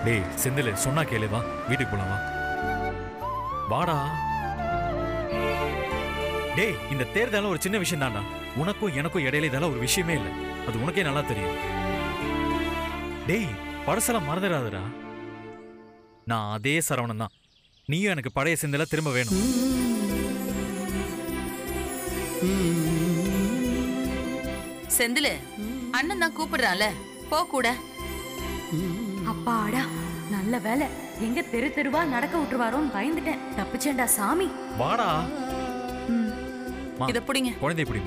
டேய் செந்தில் சொன்னா கேளு வா வீட்டுக்கு போலாம் வா வாடா டேய் இந்த தேர்தலும் ஒரு சின்ன விஷயம் தான்டா உனக்கும் எனக்கும் இடையில இதெல்லாம் ஒரு விஷயமே இல்லை அது உனக்கே நல்லா தெரியும் டேய் பழசெல்லாம் மறந்துடாதடா நான் அதே சரவணன் தான் நீயும் எனக்கு பழைய செந்தில திரும்ப வேணும் செந்திலு அண்ணன் தான் கூப்பிடுறான்ல போ கூட அப்பாடா நல்ல வேலை எங்க தெரு தெருவா நடக்க விட்டுருவாரோன்னு பயந்துட்டேன் தப்பிச்சேன்டா சாமி வாடா மா, இத புடிங்க குழந்தை பிடிமா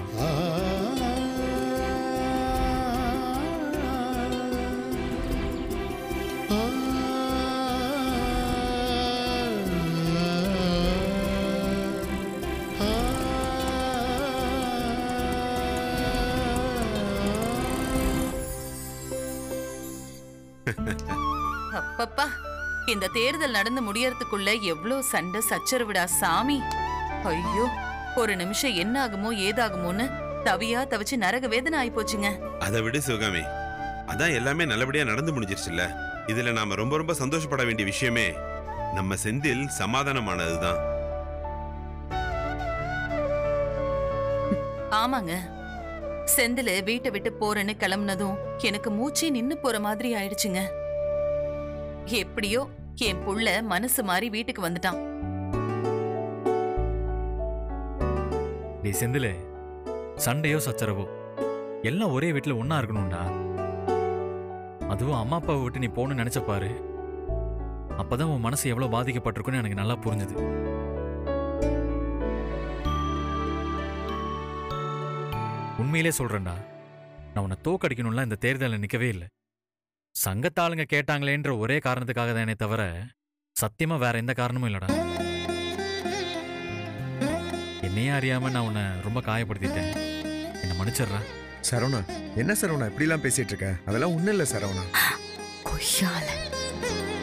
அப்பப்பா இந்த தேர்தல் நடந்து முடியறதுக்குள்ள எவ்ளோ சண்டை சச்சரவுடா சாமி ஐயோ ஒரு நிமிஷம் என்ன ஆகுமோ ஏதாகுமோன்னு தவியா தவிச்சு நரக வேதனை ஆயிப்போச்சுங்க அதை விடு சிவகாமி அதான் எல்லாமே நல்லபடியா நடந்து முடிஞ்சிருச்சுல்ல இதுல நாம ரொம்ப ரொம்ப சந்தோஷப்பட வேண்டிய விஷயமே நம்ம செந்தில் சமாதானமானதுதான் ஆமாங்க செந்தில வீட்டை விட்டு போறேன்னு கிளம்புனதும் எனக்கு மூச்சே நின்னு போற மாதிரி ஆயிடுச்சுங்க எப்படியோ என் புள்ள மனசு மாறி வீட்டுக்கு வந்துட்டான் டேய் செந்தில் சண்டையோ சச்சரவோ எல்லாம் ஒரே வீட்டில் ஒண்ணா இருக்கணும்டா அதுவும் அம்மா அப்பாவை விட்டு நீ போகணும்னு நினைச்ச பாரு அப்பதான் உன் மனசு எவ்வளவு பாதிக்கப்பட்டிருக்குன்னு எனக்கு நல்லா புரிஞ்சுது உண்மையிலே சொல்றேன்டா நான் உன்னை தோக்கடிக்கணும்லாம் இந்த தேர்தலில் நிற்கவே இல்லை சங்கத்தாளுங்க கேட்டாங்களேன்ற ஒரே காரணத்துக்காக தானே தவிர சத்தியமா வேற எந்த காரணமும் இல்லடா என்னையே அறியாம நான் உன்னை ரொம்ப காயப்படுத்திட்டேன் என்னை மன்னிச்சிடுறா சரவணா என்ன சரவணா இப்படிலாம் பேசிட்டு இருக்க அதெல்லாம் ஒண்ணும் இல்ல சரவணா கொய்யால